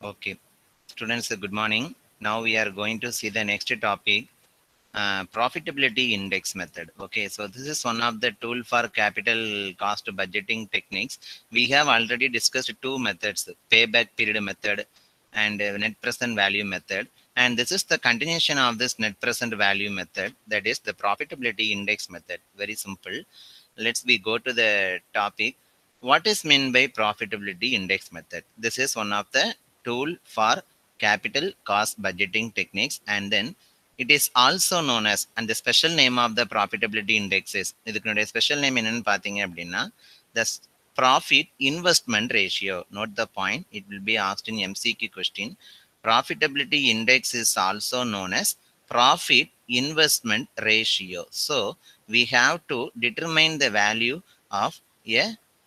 Okay. Students, good morning. Now we are going to see the next topic, uh, profitability index method. Okay, so this is one of the tool for capital cost budgeting techniques. We have already discussed two methods, payback period method and uh, net present value method. And this is the continuation of this net present value method, that is the profitability index method. Very simple. Let's we go to the topic. What is meant by profitability index method? This is one of the tool for capital cost budgeting techniques and then it is also known as and the special name of the profitability index is இதுக்குனுடைய special name என்னன்னு பார்த்தீங்க அப்படின்னா the profit investment ratio note the point it will be asked in mcq question profitability index is also known as profit investment ratio so we have to determine the value of a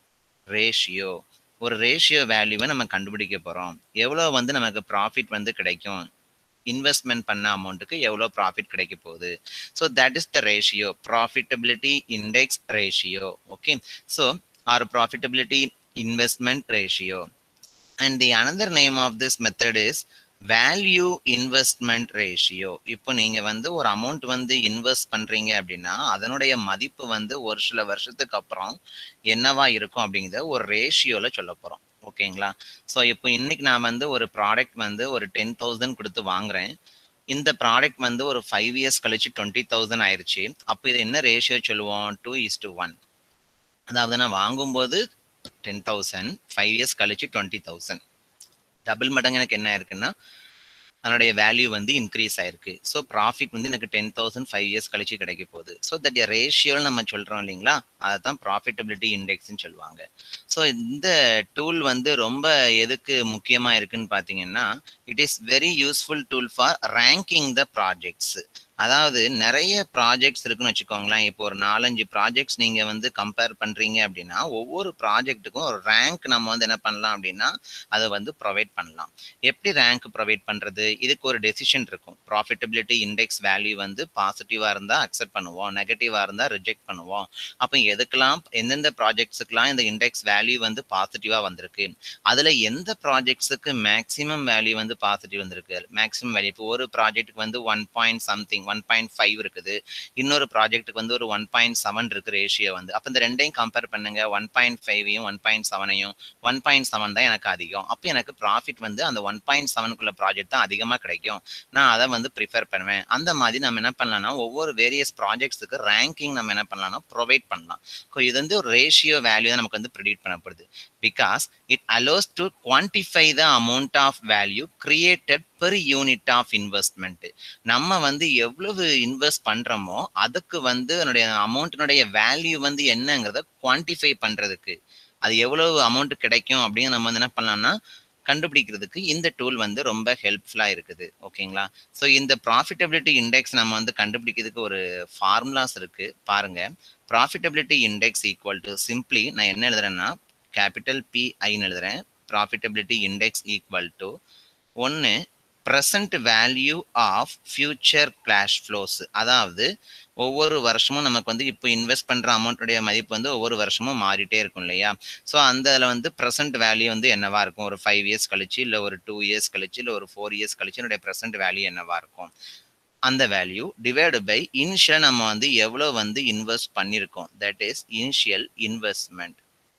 ratio ஒரு ratio வேல்யூவை நம்ம கண்டுபிடிக்க போகிறோம் எவ்வளோ வந்து நமக்கு profit வந்து கிடைக்கும் இன்வெஸ்ட்மெண்ட் பண்ண அமௌண்ட்டுக்கு எவ்வளோ ப்ராஃபிட் கிடைக்க போகுது so that is the ratio profitability index ratio okay so or profitability investment ratio and the another name of this method is value investment ratio இப்போ நீங்க வந்து ஒரு அமௌண்ட் வந்து இன்வெஸ்ட் பண்றீங்க அப்படின்னா அதனுடைய மதிப்பு வந்து ஒரு சில வருஷத்துக்கு அப்புறம் என்னவா இருக்கும் அப்படிங்கிறத ஒரு ரேஷியோல சொல்ல போறோம் ஓகேங்களா ஸோ இப்போ இன்னைக்கு நான் வந்து ஒரு ப்ராடக்ட் வந்து ஒரு டென் தௌசண்ட் கொடுத்து வாங்குறேன் இந்த ப்ராடக்ட் வந்து ஒரு ஃபைவ் இயர்ஸ் கழிச்சு டுவெண்ட்டி தௌசண்ட் ஆயிடுச்சு அப்போ இது என்ன ரேஷியோ சொல்லுவோம் டூ இஸ் டு ஒன் அதாவது நான் வாங்கும்போது டென் தௌசண்ட் ஃபைவ் இயர்ஸ் கழிச்சு டுவெண்ட்டி தௌசண்ட் டபுள் மடங்கு எனக்கு என்ன இருக்குன்னா அதனுடைய வேல்யூ வந்து இன்க்ரீஸ் ஆயிருக்கு ஸோ ப்ராஃபிட் வந்து எனக்கு டென் தௌசண்ட் ஃபைவ் இயர்ஸ் கழிச்சு கிடைக்க போகுது ஸோ தட் ரேஷியோன்னு நம்ம சொல்றோம் இல்லைங்களா அதை தான் ப்ராஃபிட்டபிலிட்டி இண்டெக்ஸ்ன்னு சொல்லுவாங்க ஸோ இந்த டூல் வந்து ரொம்ப எதுக்கு முக்கியமாக இருக்குன்னு பார்த்தீங்கன்னா it is very useful tool for ranking the projects அதாவது நிறைய ப்ராஜெக்ட்ஸ் இருக்குன்னு வச்சுக்கோங்களேன் இப்போ ஒரு நாலஞ்சு ப்ராஜெக்ட்ஸ் நீங்க வந்து கம்பேர் பண்றீங்க அப்படின்னா ஒவ்வொரு ப்ராஜெக்ட்டுக்கும் ஒரு ரேங்க் நம்ம வந்து என்ன பண்ணலாம் அப்படின்னா அதை வந்து ப்ரொவைட் பண்ணலாம் எப்படி ரேங்க் ப்ரொவைட் பண்றது இதுக்கு ஒரு டெசிஷன் இருக்கும் ப்ராஃபிட்டபிலிட்டி இண்டெக்ஸ் வேல்யூ வந்து பாசிட்டிவா இருந்தா அக்செப்ட் பண்ணுவோம் நெகட்டிவா இருந்தா ரிஜெக்ட் பண்ணுவோம் அப்போ எதுக்கெல்லாம் எந்தெந்த ப்ராஜெக்ட்ஸுக்கெல்லாம் இந்த இண்டெக்ஸ் வேல்யூ வந்து பாசிட்டிவா வந்திருக்கு அதுல எந்த ப்ராஜெக்ட்ஸுக்கு மேக்ஸிமம் வேல்யூ வந்து பாசிட்டிவ் வந்திருக்கு மேக்ஸிமம் வேல்யூ இப்போ ஒரு ப்ராஜெக்ட்டுக்கு வந்து one point something one point five இருக்குது இன்னொரு ப்ராஜெக்ட்டுக்கு வந்து ஒரு ஒன் பாயிண்ட் செவன் இருக்கு ரேஷியோ வந்து அப்போ இந்த ரெண்டையும் கம்பேர் பண்ணுங்க ஒன் பாயிண்ட் ஃபைவையும் ஒன் பாயிண்ட் செவனையும் ஒன் பாயிண்ட் செவன் தான் எனக்கு அதிகம் அப்போ எனக்கு ப்ராஃபிட் வந்து அந்த ஒன் பாயிண்ட் செவனுக்குள்ள ப்ராஜெக்ட் தான் அதிகமாக கிடைக்கும் நான் அதை வந்து ப்ரிஃபர் பண்ணுவேன் அந்த மாதிரி நம்ம என்ன பண்ணலாம்னா ஒவ்வொரு வேரியஸ் ப்ராஜெக்ட்ஸுக்கு ரேங்கிங் நம்ம என்ன பண்ணலாம்னா ப்ரொவைட் பண்ணலாம் ஸோ இது வந்து ஒரு ரேஷியோ வேல்யூ தான் நமக்கு வந்து ப்ரிடியூட் பண்ணப்படுது because it allows to quantify the amount of value created per unit of investment நம்ம வந்து எவ்வளவு இன்வெஸ்ட் பண்றோமோ அதுக்கு வந்து அதனுடைய அமௌண்ட்டினுடைய வேல்யூ வந்து என்னங்கிறத குவான்டிஃபை பண்றதுக்கு அது எவ்வளவு அமௌண்ட் கிடைக்கும் அப்படின்னு நம்ம வந்து என்ன பண்ணலாம்னா கண்டுபிடிக்கிறதுக்கு இந்த டூல் வந்து ரொம்ப ஹெல்ப்ஃபுல்லா இருக்குது ஓகேங்களா ஸோ இந்த ப்ராஃபிட்டபிலிட்டி இண்டெக்ஸ் நம்ம வந்து கண்டுபிடிக்கிறதுக்கு ஒரு ஃபார்முலாஸ் இருக்கு பாருங்க profitability index equal to simply நான் என்ன எழுதுறேன்னா கேபிட்டல் பிஐன்னு எழுதுறேன் ப்ராஃபிட்டபிலிட்டி இண்டெக்ஸ் ஈக்குவல் டு ஒன்று present value of future cash flows அதாவது ஒவ்வொரு வருஷமும் நமக்கு வந்து இப்போ இன்வெஸ்ட் பண்ற அமௌண்ட்டுடைய மதிப்பு வந்து ஒவ்வொரு வருஷமும் மாறிட்டே இருக்கும் இல்லையா ஸோ அந்த அதில் வந்து ப்ரெசென்ட் வேல்யூ வந்து என்னவா இருக்கும் ஒரு ஃபைவ் இயர்ஸ் கழிச்சு இல்லை ஒரு டூ இயர்ஸ் கழிச்சு இல்லை ஒரு ஃபோர் இயர்ஸ் கழிச்சு என்னுடைய ப்ரெசென்ட் வேல்யூ என்னவா இருக்கும் அந்த வேல்யூ டிவைடு பை இனிஷியல் நம்ம வந்து எவ்வளோ வந்து இன்வெஸ்ட் பண்ணியிருக்கோம் that is initial investment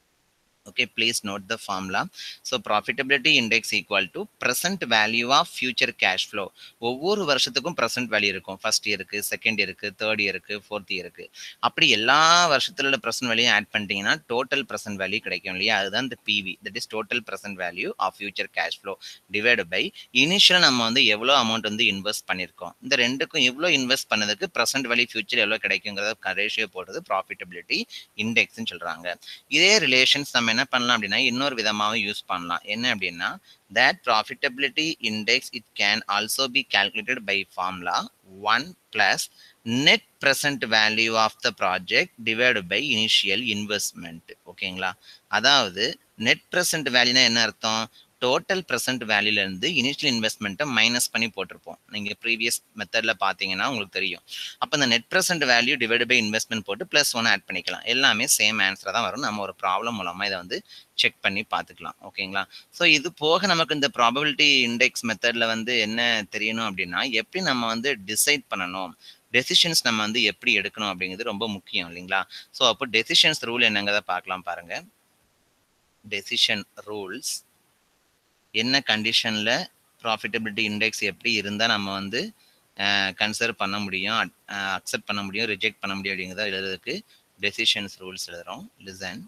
okay please note the formula so profitability index equal to present value of future cash flow ஒவ்வொரு வருஷத்துக்கும் present வேல்யூ இருக்கும் ஃபர்ஸ்ட் இயருக்கு செகண்ட் இயருக்கு தேர்ட் இயருக்கு ஃபோர்த் இயருக்கு அப்படி எல்லா வருஷத்துல உள்ள present வேல்யூ ஆட் பண்ணிட்டீங்கன்னா டோட்டல் present வேல்யூ கிடைக்கும் இல்லையா அதுதான் இந்த PV that is total present value of future cash flow divide by initial நம்ம வந்து எவ்வளோ அமௌண்ட் வந்து இன்வெஸ்ட் பண்ணியிருக்கோம் இந்த ரெண்டுக்கும் எவ்வளோ இன்வெஸ்ட் பண்ணதுக்கு present வேல்யூ ஃபியூச்சர் எவ்வளோ கிடைக்குங்கிறத ரேஷியோ போடுறது ப்ராஃபிட்டபிலிட்டி இண்டெக்ஸ்னு சொல்றாங்க இதே ரிலேஷன்ஸ் நம்ம என்ன பண்ணலாம் அப்படின்னா இன்னொரு விதமாகவும் யூஸ் பண்ணலாம் என்ன அப்படின்னா that profitability index it can also be calculated by formula 1 plus net present value of the project divided by initial investment ஓகேங்களா அதாவது நெட் present வேல்யூனா என்ன அர்த்தம் டோட்டல் ப்ரெசென்ட் வேல்யூலேருந்து இனிஷியல் இன்வெஸ்ட்மெண்ட்டை மைனஸ் பண்ணி போட்டிருப்போம் நீங்கள் ப்ரீவியஸ் மெத்தடில் பார்த்தீங்கன்னா உங்களுக்கு தெரியும் அப்போ இந்த net present value divide by investment போட்டு ப்ளஸ் ஒன் ஆட் பண்ணிக்கலாம் எல்லாமே சேம் ஆன்சராக தான் வரும் நம்ம ஒரு ப்ராப்ளம் மூலமாக இதை வந்து செக் பண்ணி பார்த்துக்கலாம் ஓகேங்களா ஸோ இது போக நமக்கு இந்த ப்ராபபிலிட்டி இண்டெக்ஸ் மெத்தடில் வந்து என்ன தெரியணும் அப்படின்னா எப்படி நம்ம வந்து டிசைட் பண்ணணும் டெசிஷன்ஸ் நம்ம வந்து எப்படி எடுக்கணும் அப்படிங்கிறது ரொம்ப முக்கியம் இல்லைங்களா ஸோ அப்போ டெசிஷன்ஸ் ரூல் என்னங்கிறத பார்க்கலாம் பாருங்க டெசிஷன் ரூல்ஸ் என்ன கண்டிஷனில் ப்ராஃபிட்டபிலிட்டி இண்டெக்ஸ் எப்படி இருந்தால் நம்ம வந்து கன்சிடர் பண்ண முடியும் அக்செப்ட் பண்ண முடியும் ரிஜெக்ட் பண்ண முடியும் அப்படிங்கிறத எழுதுறதுக்கு டெசிஷன்ஸ் ரூல்ஸ் எழுதுகிறோம் listen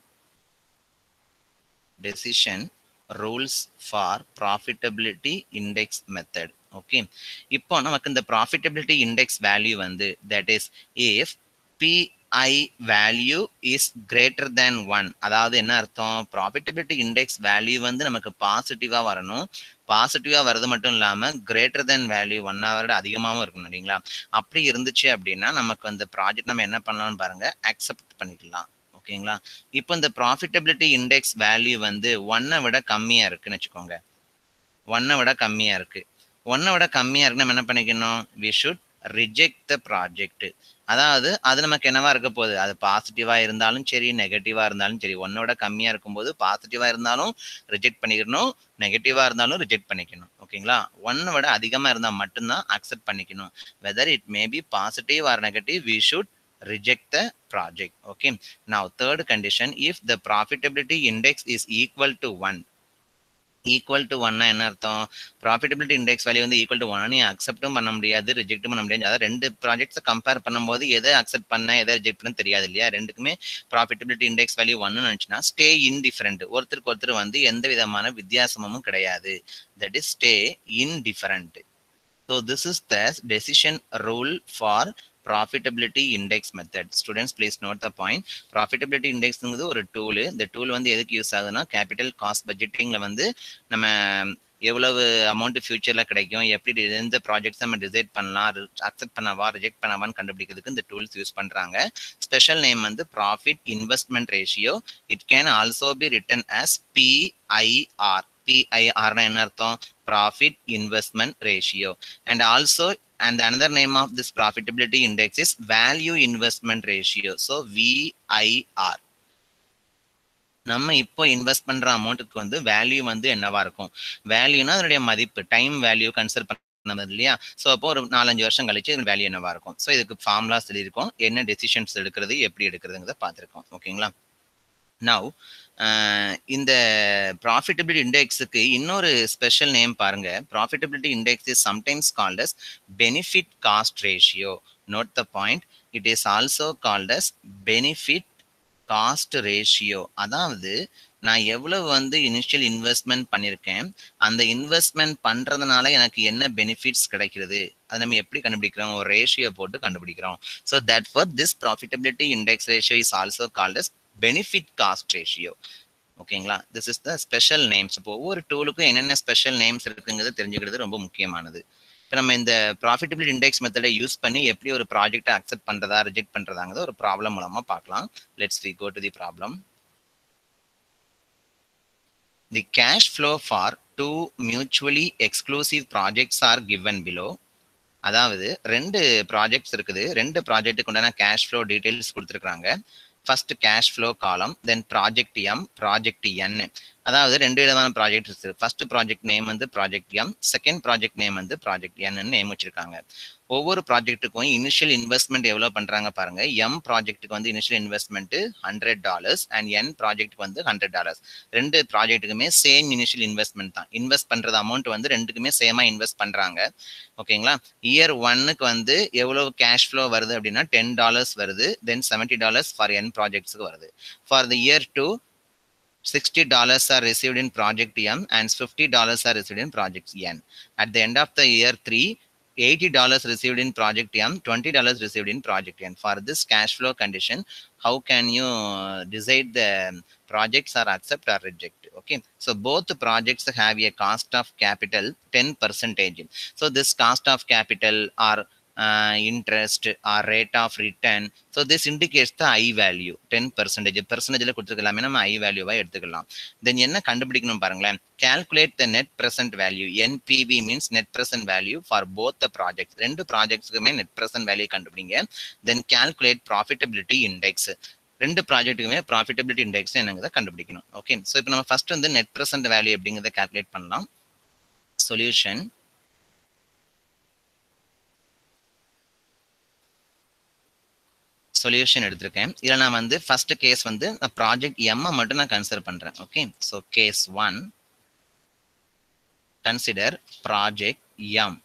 decision rules for profitability index method okay இப்போ நமக்கு இந்த ப்ராஃபிட்டபிலிட்டி இண்டெக்ஸ் வேல்யூ வந்து that is if PI value is greater than one அதாவது என்ன அர்த்தம் ப்ராஃபிட்டபிலிட்டி இண்டெக்ஸ் வேல்யூ வந்து நமக்கு பாசிட்டிவா வரணும் பாசிட்டிவா வர்றது மட்டும் இல்லாம கிரேட்டர் தேன் வேல்யூ ஒன் ஹவரோட அதிகமாகவும் இருக்கணும் இல்லைங்களா அப்படி இருந்துச்சு அப்படின்னா நமக்கு அந்த ப்ராஜெக்ட் நம்ம என்ன பண்ணலாம்னு பாருங்க அக்செப்ட் பண்ணிக்கலாம் ஓகேங்களா இப்போ இந்த ப்ராஃபிட்டபிலிட்டி இண்டெக்ஸ் வேல்யூ வந்து ஒன்னை விட கம்மியா இருக்குன்னு வச்சுக்கோங்க ஒன்னை விட கம்மியா இருக்கு ஒன்னை விட கம்மியா இருக்கு நம்ம என்ன பண்ணிக்கணும் we should reject the project அதாவது அது நமக்கு என்னவா இருக்க போகுது அது பாசிட்டிவா இருந்தாலும் சரி நெகட்டிவா இருந்தாலும் சரி ஒன்னோட கம்மியா இருக்கும்போது பாசிட்டிவா இருந்தாலும் ரிஜெக்ட் பண்ணிக்கணும் நெகட்டிவா இருந்தாலும் ரிஜெக்ட் பண்ணிக்கணும் ஓகேங்களா ஒன்னை விட அதிகமா இருந்தா மட்டும்தான் அக்செப்ட் பண்ணிக்கணும் whether it may be positive or negative we should reject the project okay now third condition if the profitability index is equal to 1 equal to ஒன்னா என்ன அர்த்தம் ப்ராஃபிட்டபிலிட்டி இண்டெக்ஸ் வேல்யூ வந்து ஈக்குவல் டு ஒன் நீ அக்செப்டும் பண்ண முடியாது ரிஜெக்டும் பண்ண முடியாது அதாவது ரெண்டு ப்ராஜெக்ட்ஸை கம்பேர் பண்ணும்போது எதை அக்செப்ட் பண்ண எதை ரிஜெக்ட் பண்ண தெரியாது இல்லையா ரெண்டுக்குமே ப்ராஃபிட்டபிலிட்டி இண்டெக்ஸ் வேல்யூ ஒன்னு நினச்சுன்னா ஸ்டே இன்டிஃபரெண்ட் ஒருத்தருக்கு ஒருத்தர் வந்து எந்த விதமான வித்தியாசமும் கிடையாது that is stay indifferent so this is the decision rule for profitability index method students please note the point profitability இண்டெக்ஸ்ங்கிறது ஒரு டூல் இந்த டூல் வந்து எதுக்கு யூஸ் ஆகுதுன்னா கேபிட்டல் காஸ்ட் பட்ஜெட்டிங்கில் வந்து நம்ம எவ்வளவு அமௌண்ட் ஃபியூச்சரில் கிடைக்கும் எப்படி எந்த ப்ராஜெக்ட்ஸ் நம்ம டிசைட் பண்ணலாம் அக்செப்ட் பண்ணவா ரிஜெக்ட் பண்ணவான்னு கண்டுபிடிக்கிறதுக்கு இந்த டூல்ஸ் யூஸ் பண்ணுறாங்க ஸ்பெஷல் நேம் வந்து profit investment ratio it can also be written as PIR பிஐஆர்னா என்ன அர்த்தம் profit investment ratio and also and another name of this profitability index is value investment ratio so VIR நம்ம இப்போ invest பண்ற அமௌண்ட்டுக்கு வந்து value வந்து என்னவா இருக்கும் வேல்யூனா அதனுடைய மதிப்பு டைம் வேல்யூ கன்சிடர் பண்ணது இல்லையா ஸோ அப்போ ஒரு நாலஞ்சு வருஷம் கழிச்சு இது வேல்யூ என்னவா இருக்கும் ஸோ இதுக்கு ஃபார்முலாஸ் எழுதியிருக்கோம் என்ன டெசிஷன்ஸ் எடுக்கிறது எப்படி எடுக்கிறதுங்கிறத பார்த்துருக்கோம் ஓகேங்களா நவ் இந்த ப்ராஃபிட்டபிலிட்டி இண்டெக்ஸுக்கு இன்னொரு ஸ்பெஷல் நேம் பாருங்க profitability index is sometimes called as benefit cost ratio note the point it is also called as benefit cost ratio அதாவது நான் எவ்வளவு வந்து இனிஷியல் இன்வெஸ்ட்மெண்ட் பண்ணியிருக்கேன் அந்த இன்வெஸ்ட்மெண்ட் பண்றதுனால எனக்கு என்ன பெனிஃபிட்ஸ் கிடைக்கிறது அதை நம்ம எப்படி கண்டுபிடிக்கிறோம் ஒரு ரேஷியோ போட்டு கண்டுபிடிக்கிறோம் so that for this profitability index ratio is also called as benefit cost ratio ஓகேங்களா this is the special names இப்போ ஒவ்வொரு டூலுக்கும் என்னென்ன ஸ்பெஷல் நேம்ஸ் இருக்குங்கிறது தெரிஞ்சுக்கிறது ரொம்ப முக்கியமானது இப்போ நம்ம இந்த ப்ராஃபிட்டபிலிட்டி இண்டெக்ஸ் மெத்தடை யூஸ் பண்ணி எப்படி ஒரு ப்ராஜெக்டை அக்செப்ட் பண்ணுறதா ரிஜெக்ட் பண்ணுறதாங்கிறத ஒரு ப்ராப்ளம் மூலமாக பார்க்கலாம் let's we go to the problem the cash flow for two mutually exclusive projects are given below அதாவது ரெண்டு ப்ராஜெக்ட்ஸ் இருக்குது ரெண்டு ப்ராஜெக்ட்டுக்கு உண்டான கேஷ் ஃப்ளோ டீடைல்ஸ் கொடுத்துருக்காங்க first cash flow column then project M project N அதாவது ரெண்டு விதமான ப்ராஜெக்ட் இருக்கு ஃபர்ஸ்ட் ப்ராஜெக்ட் நேம் வந்து project M second project name வந்து ப்ராஜெக்ட் என் நேம் வச்சிருக்காங்க ஒவ்வொரு ப்ராஜெக்ட்டுக்கும் இனிஷியல் இன்வெஸ்ட்மெண்ட் எவ்வளோ பண்றாங்க பாருங்க எம் ப்ராஜெக்ட்டுக்கு வந்து initial investment hundred dollars and N ப்ராஜெக்ட்டுக்கு வந்து ஹண்ட்ரட் டாலர்ஸ் ரெண்டு ப்ராஜெக்ட்டுக்குமே சேம் இனிஷியல் இன்வெஸ்ட்மெண்ட் தான் இன்வெஸ்ட் பண்றது அமௌண்ட் வந்து ரெண்டுக்குமே சேமா இன்வெஸ்ட் பண்றாங்க ஓகேங்களா இயர் ஒன்னுக்கு வந்து எவ்வளவு கேஷ் ஃப்ளோ வருது அப்படின்னா டென் டாலர்ஸ் வருது then seventy dollars for N ப்ராஜெக்ட்ஸுக்கு வருது for the year two $60 are received in project M and $50 are received in project N. At the end of the year 3, $80 received in project M, $20 received in project N. For this cash flow condition, how can you decide the projects are accept or reject? Okay, so both projects have a cost of capital 10 percentage. So this cost of capital or uh, interest or rate of return. So this indicates the I value, 10 percentage. Percentage கொடுத்துருக்கலாமே நம்ம I value எடுத்துக்கலாம் தென் என்ன கண்டுபிடிக்கணும் பாருங்களேன் calculate the net present value NPV means net present value for both the projects ரெண்டு ப்ராஜெக்ட்ஸுக்குமே net present value கண்டுபிடிங்க தென் calculate profitability index ரெண்டு ப்ராஜெக்ட்டுக்குமே profitability index என்னங்கிறத கண்டுபிடிக்கணும் ஓகே ஸோ இப்போ நம்ம ஃபர்ஸ்ட் வந்து நெட் ப்ரெசென்ட் வேல்யூ எப்படிங்கிறத கால்குலேட் பண்ணலாம் சொல்யூஷன் சொல்யூஷன் எடுத்திருக்கேன் இதில் நான் வந்து ஃபர்ஸ்ட் கேஸ் வந்து ப்ராஜெக்ட் எம்மை மட்டும் நான் கன்சிடர் பண்ணுறேன் okay so case one consider project M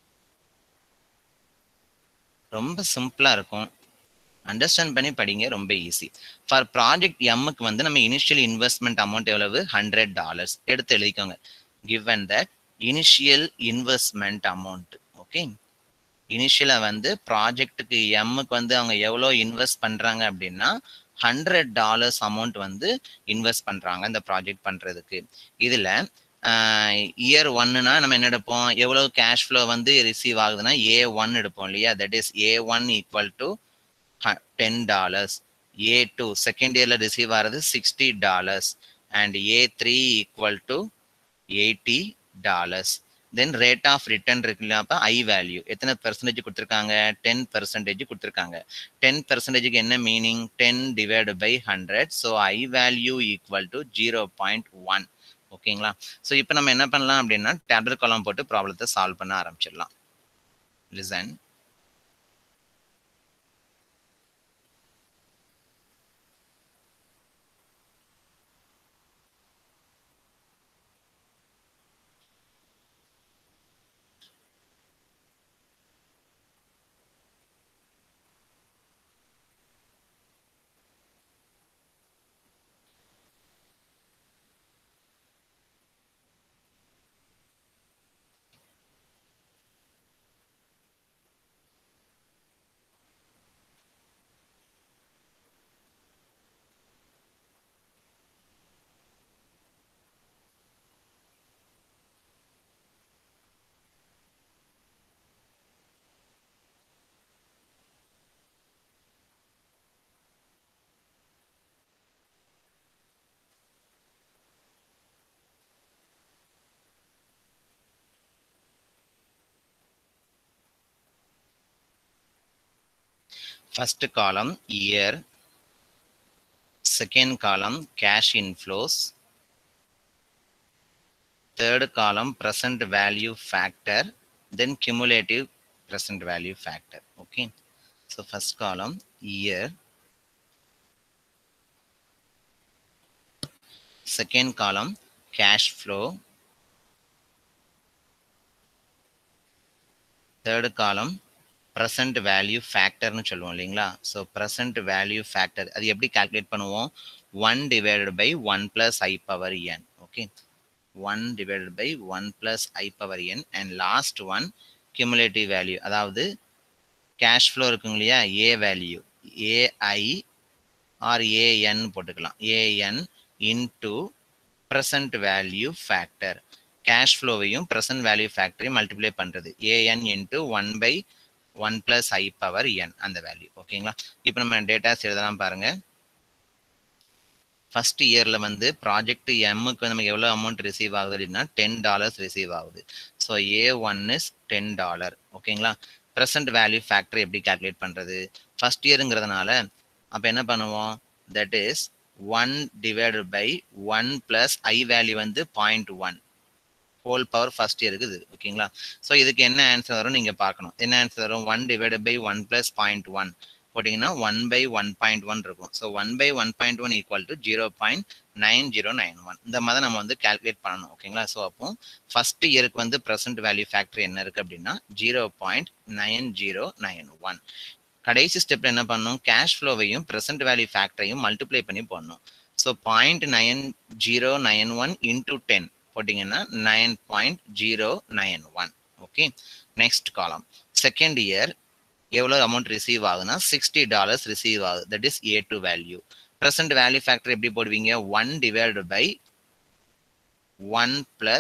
ரொம்ப சிம்பிளாக இருக்கும் அண்டர்ஸ்டாண்ட் பண்ணி படிங்க ரொம்ப ஈஸி ஃபார் ப்ராஜெக்ட் எம்முக்கு வந்து நம்ம இனிஷியல் இன்வெஸ்ட்மெண்ட் அமௌண்ட் எவ்வளவு ஹண்ட்ரட் டாலர்ஸ் எடுத்து எழுதிக்கோங்க given that initial investment amount okay இனிஷியலாக வந்து ப்ராஜெக்ட்டுக்கு எம்முக்கு வந்து அவங்க எவ்வளோ இன்வெஸ்ட் பண்ணுறாங்க அப்படின்னா ஹண்ட்ரட் டாலர்ஸ் அமௌண்ட் வந்து இன்வெஸ்ட் பண்ணுறாங்க இந்த ப்ராஜெக்ட் பண்ணுறதுக்கு இதில் இயர் ஒன்னுனா நம்ம என்ன எடுப்போம் எவ்வளோ கேஷ் ஃப்ளோ வந்து ரிசீவ் ஆகுதுன்னா ஏ ஒன் எடுப்போம் இல்லையா that is A one equal to ten dollars A two second இயர்ல ரிசீவ் ஆகிறது sixty dollars and A three equal to eighty dollars then rate of return இருக்குல்ல அப்போ ஐ வேல்யூ எத்தனை percentage கொடுத்துருக்காங்க டென் பெர்சன்டேஜ் கொடுத்துருக்காங்க ten பெர்சன்டேஜுக்கு என்ன meaning ten divide by hundred so I value equal to zero point one ஓகேங்களா so இப்போ நம்ம என்ன பண்ணலாம் அப்படின்னா டேப்லெட் காலம் போட்டு ப்ராப்ளத்தை சால்வ் பண்ண ஆரம்பிச்சிடலாம் listen First column year, second column cash inflows, third column present value factor, then cumulative present value factor. Okay. So first column year, second column cash flow, third column present value ஃபேக்டர்னு சொல்லுவோம் இல்லைங்களா so present value factor அது எப்படி calculate பண்ணுவோம் one divided by one plus I power N okay one divided by one plus I power N and last one cumulative value அதாவது cash flow இருக்குங்க இல்லையா A value AI or AN போட்டுக்கலாம் AN into present value factor cash ஃப்ளோவையும் present value ஃபேக்டரையும் multiply பண்ணுறது AN into one by one plus I power N அந்த value ஓகேங்களா இப்போ நம்ம டேட்டாஸ் எழுதலாம் பாருங்க ஃபர்ஸ்ட் இயர்ல வந்து ப்ராஜெக்ட் எம்முக்கு நமக்கு எவ்வளோ அமௌண்ட் ரிசீவ் ஆகுது அப்படின்னா டென் டாலர்ஸ் ரிசீவ் ஆகுது so A one is ten dollar ஓகேங்களா ப்ரெசன்ட் வேல்யூ ஃபேக்டர் எப்படி கால்குலேட் பண்ணுறது ஃபர்ஸ்ட் இயருங்கிறதுனால அப்போ என்ன பண்ணுவோம் that is one divided by one plus I value வந்து point one whole power first இயருக்கு இது ஓகேங்களா ஸோ இதுக்கு என்ன ஆன்சர் வரும் நீங்கள் பார்க்கணும் என்ன ஆன்சர் வரும் one divide by one plus point one போட்டிங்கன்னா one by one point one இருக்கும் so one by one point one equal to zero point nine zero nine one இந்த மாதிரி நம்ம வந்து கால்குலேட் பண்ணணும் ஓகேங்களா ஸோ அப்போ ஃபர்ஸ்ட் இயருக்கு வந்து ப்ரெசென்ட் வேல்யூ ஃபேக்டர் என்ன இருக்கு அப்படின்னா zero point nine zero nine one கடைசி ஸ்டெப்ல என்ன பண்ணணும் கேஷ் ஃப்ளோவையும் ப்ரெசென்ட் வேல்யூ ஃபேக்டரையும் மல்டிப்ளை பண்ணி போடணும் so point nine zero nine one into ten போட்டிங்கன்னா nine point zero nine one okay next column second year எவ்வளோ அமௌண்ட் ரிசீவ் ஆகுதுன்னா சிக்ஸ்டி டாலர்ஸ் ரிசீவ் ஆகுது that is A two value present value factor எப்படி போடுவீங்க one divide by one plus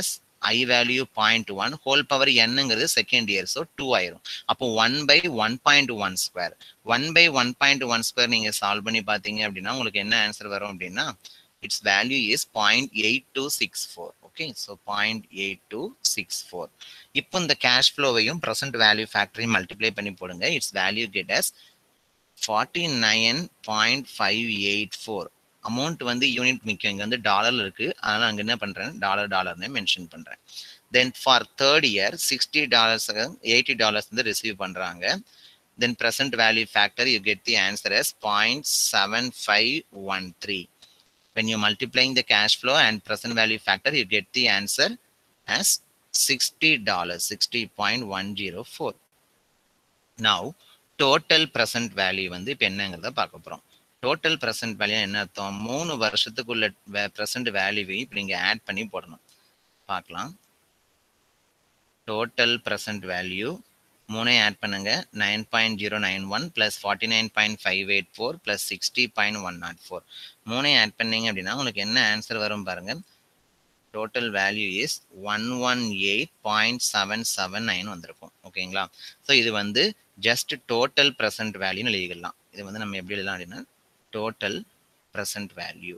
I value point one whole power என்னங்கிறது second year so two ஆயிரும் அப்போ one by one point one square one by one point one square நீங்க solve பண்ணி பார்த்தீங்க அப்படின்னா உங்களுக்கு என்ன ஆன்சர் வரும் அப்படின்னா its value is point eight two six four okay so point eight two six four இப்போ இந்த கேஷ் ஃப்ளோவையும் ப்ரெசென்ட் வேல்யூ ஃபேக்டரையும் மல்டிப்ளை பண்ணி போடுங்க its value get as forty nine point five eight four amount வந்து unit முக்கியம் இங்கே வந்து டாலர்ல இருக்கு அதனால அங்கே என்ன பண்றேன் டாலர் டாலர்னு மென்ஷன் பண்றேன் then for third year sixty dollars eighty dollars வந்து ரிசீவ் பண்றாங்க then present value factor you get the answer as point seven five one three when you're multiplying the cash flow and present value factor, you get the answer as $60, 60.104. Now, total present value வந்து இப்போ என்னங்கிறத பார்க்க போகிறோம் total present value என்ன அர்த்தம் மூணு வருஷத்துக்குள்ள present வேல்யூவை இப்போ நீங்கள் ஆட் பண்ணி போடணும் பார்க்கலாம் டோட்டல் ப்ரெசன்ட் வேல்யூ மூணையும் ஆட் பண்ணுங்க nine point zero nine one plus forty nine point five eight four plus sixty point one nought four மூணையும் ஆட் பண்ணீங்க அப்படின்னா உங்களுக்கு என்ன ஆன்சர் வரும் பாருங்க total value is one one eight point seven seven nine வந்திருக்கும் ஓகேங்களா ஸோ இது வந்து ஜஸ்ட் டோட்டல் ப்ரெசன்ட் வேல்யூன்னு எழுதிக்கலாம் இது வந்து நம்ம எப்படி எழுதலாம் அப்படின்னா டோட்டல் ப்ரெசன்ட் வேல்யூ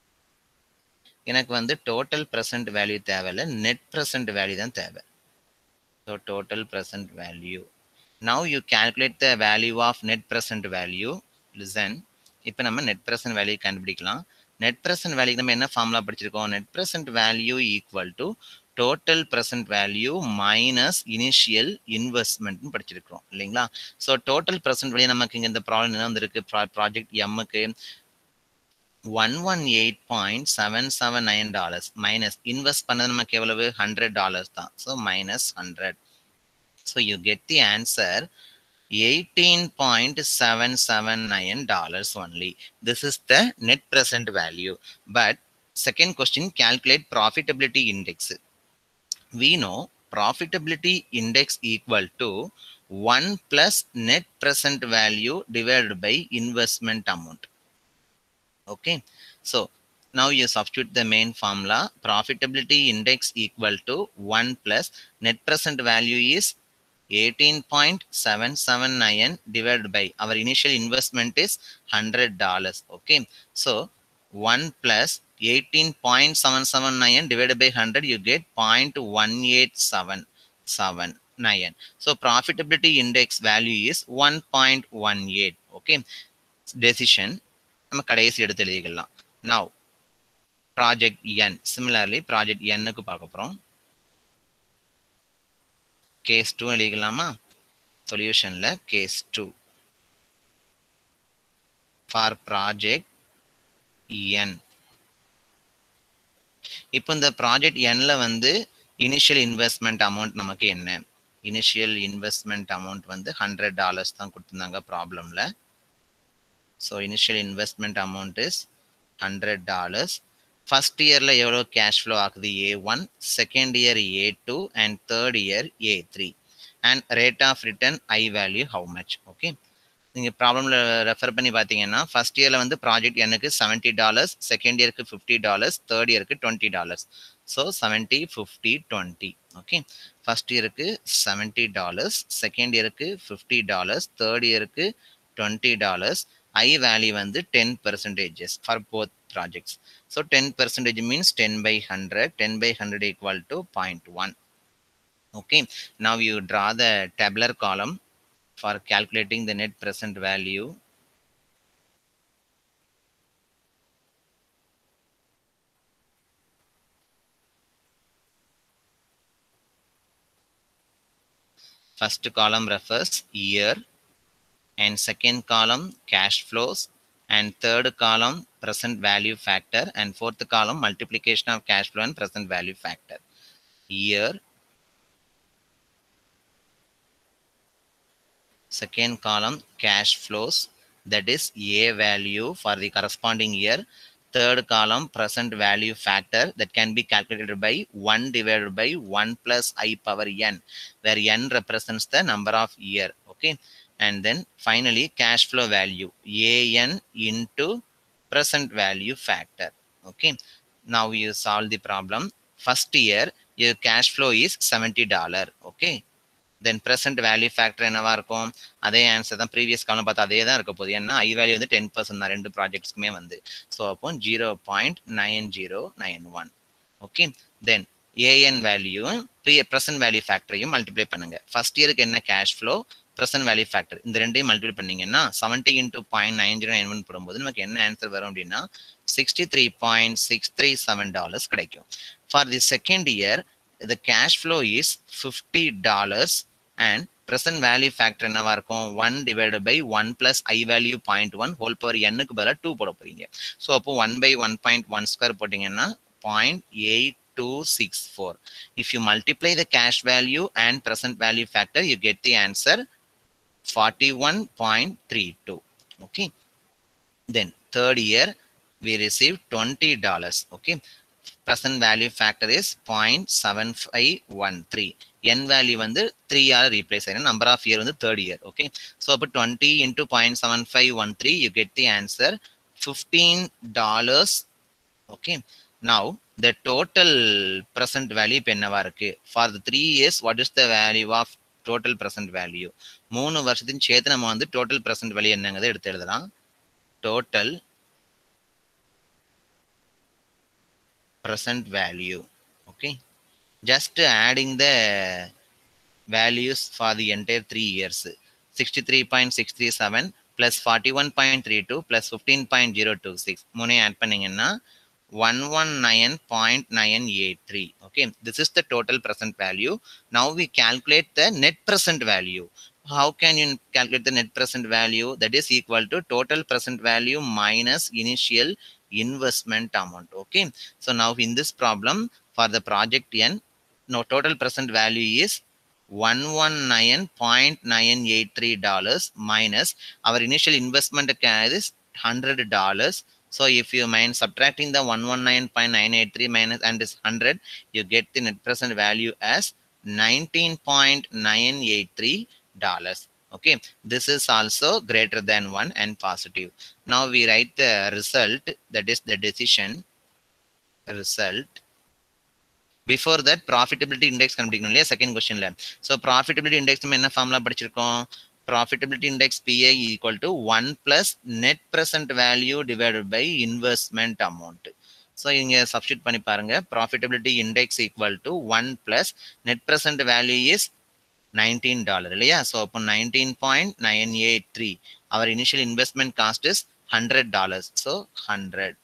எனக்கு வந்து டோட்டல் ப்ரெசன்ட் வேல்யூ தேவையில்லை நெட் ப்ரெசன்ட் வேல்யூ தான் தேவை So total present value. Now you calculate the value of net present value. Listen. இப்போ நம்ம நெட் ப்ரெசன்ட் வேல்யூ கண்டுபிடிக்கலாம் நெட் ப்ரெசன்ட் வேல்யூ நம்ம என்ன ஃபார்முலா படிச்சிருக்கோம் net present value equal to total present value minus initial இன்வெஸ்ட்மெண்ட்னு படிச்சிருக்கிறோம் இல்லைங்களா so total present value நமக்கு இங்கே இந்த ப்ராப்ளம் என்ன வந்திருக்கு ப்ராஜெக்ட் எம்முக்கு one one eight point seven seven nine dollars minus invest பண்ணது நமக்கு எவ்வளவு ஹண்ட்ரட் டாலர்ஸ் தான் so minus hundred so you get the answer eighteen point seven seven nine dollars only this is the net present value but second question calculate profitability index we know profitability index equal to 1 plus net present value divided by investment amount okay so now you substitute the main formula profitability index equal to 1 plus net present value is 18.779 divided by our initial investment is $100 okay so 1 plus 18.779 divided by 100 you get 0.1877 so profitability index value is 1.18 okay decision நம்ம கடைசி எடுத்து எழுதிக்கலாம் now project N similarly project எண்ணுக்கு பார்க்க போகிறோம் case two எழுதிக்கலாமா சொல்யூஷனில் case two for project N இப்போ இந்த ப்ராஜெக்ட் என்ல வந்து இனிஷியல் இன்வெஸ்ட்மெண்ட் அமௌண்ட் நமக்கு என்ன இனிஷியல் இன்வெஸ்ட்மெண்ட் அமௌண்ட் வந்து ஹண்ட்ரட் டாலர்ஸ் தான் கொடுத்துருந்தாங்க ப்ராப்ளம்ல so initial investment amount is hundred dollars first இயர்ல எவ்வளோ கேஷ் ஃப்ளோ ஆகுது A one second year A two and third year A three and rate of return I value how much okay நீங்கள் ப்ராப்ளமில் refer பண்ணி பார்த்தீங்கன்னா first இயரில் வந்து project எனக்கு செவன்ட்டி டாலர்ஸ் செகண்ட் இயருக்கு ஃபிஃப்டி டாலர்ஸ் தேர்ட் இயருக்கு twenty dollars so seventy fifty twenty okay first இயருக்கு செவன்ட்டி டாலர்ஸ் செகண்ட் இயருக்கு ஃபிஃப்டி டாலர்ஸ் தேர்ட் இயருக்கு டுவெண்ட்டி டாலர்ஸ் ஐ வேல்யூ வந்து ten percentages for both projects so ten percentage means ten by hundred ten by hundred equal to point one okay now you draw the tabular column for calculating the net present value first column refers year and second column cash flows and third column present value factor and fourth column multiplication of cash flow and present value factor year second column cash flows that is a value for the corresponding year third column present value factor that can be calculated by 1 divided by 1 plus i power n where n represents the number of year okay and then finally cash flow value an into present value factor okay now you solve the problem first year your cash flow is seventy dollar okay then present value factor என்னவா இருக்கும் அதே answer தான் previous காலம் பார்த்தா அதே தான் இருக்க போகுது ஏன்னா ஐ வேல்யூ வந்து டென் பர்சன்ட் தான் ரெண்டு ப்ராஜெக்ட்ஸ்க்குமே வந்து ஸோ அப்போ zero point nine zero nine one okay then AN வேல்யூவும் ப்ரீ ப்ரெசன்ட் வேல்யூ ஃபேக்டரையும் மல்டிப்ளை பண்ணுங்க ஃபர்ஸ்ட் இயருக்கு என்ன cash flow present value factor இந்த ரெண்டையும் மல்டிப்ளை பண்ணீங்கன்னா seventy into point nine zero nine one போடும்போது நமக்கு என்ன ஆன்சர் வரும் அப்படின்னா sixty three point six three seven dollars கிடைக்கும் for the second year the cash flow is fifty dollars and present value factor என்னவா இருக்கும் one divided by one plus I value point one whole power எண்ணுக்கு பதிலாக two போட போறீங்க so அப்போ one by one point one square போட்டிங்கன்னா point eight two six four if you multiply the cash value and present value factor you get the answer forty one point three two okay then third year we receive twenty dollars okay present value factor is 0.7513 n value வந்து 3 ஆல replace ஆயிடும் number of year வந்து third year okay so அப்போ 20 into 0.7513 you get the answer 15 dollars okay now the total present value இப்போ என்னவா இருக்கு for the 3 years what is the value of total present value மூணு வருஷத்தின் சேர்த்து நம்ம வந்து total present value என்னங்கிறத எடுத்து எழுதலாம் total present value okay just adding the values for the entire three years 63.637 plus 41.32 plus 15.026 மூணே ஆட் பண்ணீங்கன்னா 119.983 okay this is the total present value now we calculate the net present value how can you calculate the net present value that is equal to total present value minus initial investment amount okay so now in this problem for the project n no total present value is 119.983 dollars minus our initial investment is 100 dollars so if you mind subtracting the 119.983 minus and this 100 you get the net present value as 19.983 dollars okay this is also greater than 1 and positive now we write the result that is the decision result before that profitability index கண்டுபிடிக்கணும் இல்லையா second கொஸ்டின்ல so profitability index நம்ம என்ன formula படிச்சிருக்கோம் profitability index PI equal to one plus net present value divided by investment amount so இங்கே substitute பண்ணி பாருங்க profitability index equal to one plus net present value is nineteen dollar இல்லையா so அப்போ nineteen point nine eight three our initial investment cost is hundred dollars so hundred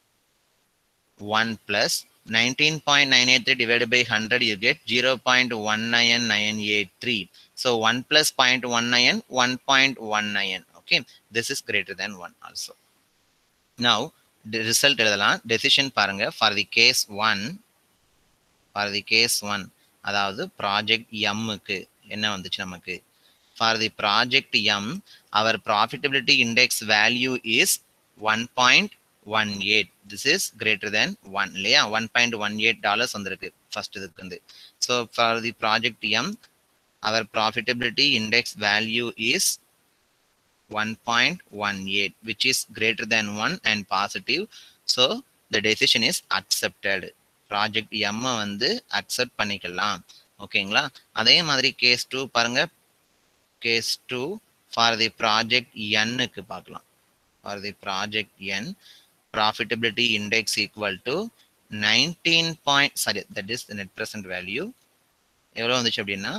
one plus nineteen point nine eight three divide by hundred you get zero point one nine nine eight three so one plus point one nine one point one nine okay this is greater than one also now result எழுதலாம் decision பாருங்க for the case one for the case one அதாவது project எம்முக்கு என்ன வந்துச்சு நமக்கு for the project M our profitability index value is one point one eight this is greater than one இல்லையா one point one eight dollars வந்திருக்கு first இதுக்கு வந்து so for the project M our profitability index value is one point one eight which is greater than one and positive so the decision is accepted project எம்மை வந்து accept பண்ணிக்கலாம் ஓகேங்களா அதே மாதிரி case two பாருங்க case two for the project எண்ணுக்கு பார்க்கலாம் for the project N profitability index equal to nineteen point sorry that is net present value எவ்வளோ வந்துச்சு அப்படின்னா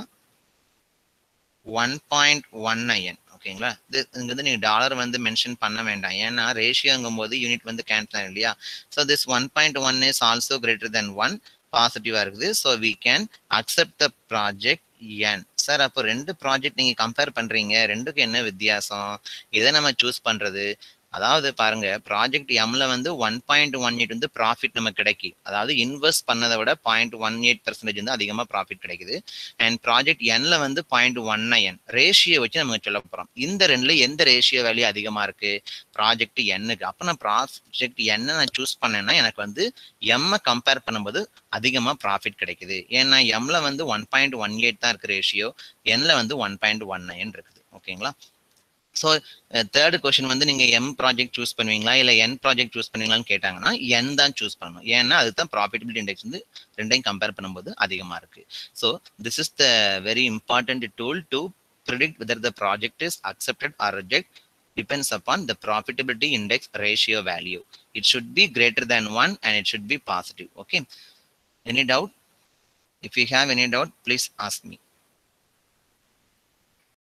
ஒன் பாயிண்ட் ஒன் நைன் ஓகேங்களா இது இங்க வந்து நீங்க டாலர் வந்து மென்ஷன் பண்ண வேண்டாம் ஏன்னா ரேஷியோங்கும் போது யூனிட் வந்து கேன்சல் ஆகும் இல்லையா so this one point one is also greater than one பாசிட்டிவா இருக்குது so we can accept the project N sir அப்போ ரெண்டு ப்ராஜெக்ட் நீங்க கம்பேர் பண்றீங்க ரெண்டுக்கும் என்ன வித்தியாசம் இதை நம்ம சூஸ் பண்றது அதாவது பாருங்க ப்ராஜெக்ட் எம்ல வந்து ஒன் பாயிண்ட் ஒன் எயிட் வந்து ப்ராஃபிட் நமக்கு கிடைக்கி அதாவது இன்வெஸ்ட் பண்ணதை விட பாயிண்ட் ஒன் எயிட் பர்சன்டேஜ் வந்து அதிகமாக ப்ராஃபிட் கிடைக்குது அண்ட் ப்ராஜெக்ட் என்ல வந்து பாயிண்ட் ஒன் நைன் ரேஷியோ வச்சு நம்ம சொல்ல போறோம் இந்த ரெண்டுல எந்த ரேஷியோ வேல்யூ அதிகமா இருக்கு ப்ராஜெக்ட் எண்ணுக்கு அப்போ நான் ப்ராஜெக்ட் என்ன நான் சூஸ் பண்ணேன்னா எனக்கு வந்து எம்மை கம்பேர் பண்ணும்போது அதிகமாக ப்ராஃபிட் கிடைக்குது ஏன்னா எம்ல வந்து ஒன் பாயிண்ட் ஒன் எயிட் தான் இருக்கு ரேஷியோ என்ல வந்து ஒன் பாயிண்ட் ஒன் நைன் இருக்குது ஓகேங்களா ஸோ தேர்ட் கொஸ்டின் வந்து நீங்க எம் ப்ராஜெக்ட் சூஸ் பண்ணுவீங்களா இல்ல என் ப்ராஜெக்ட் சூஸ் பண்ணுவீங்களான்னு கேட்டாங்கன்னா என் தான் சூஸ் பண்ணணும் ஏன்னா அதுதான் ப்ராஃபிட்டபிலிட்டி இண்டெக்ஸ் வந்து ரெண்டையும் கம்பேர் பண்ணும்போது அதிகமா இருக்கு so this is the very important tool to predict whether the project is accepted or reject depends upon the profitability index ratio value. It should be greater than one and it should be positive. Okay. Any doubt? If you have any doubt, please ask me.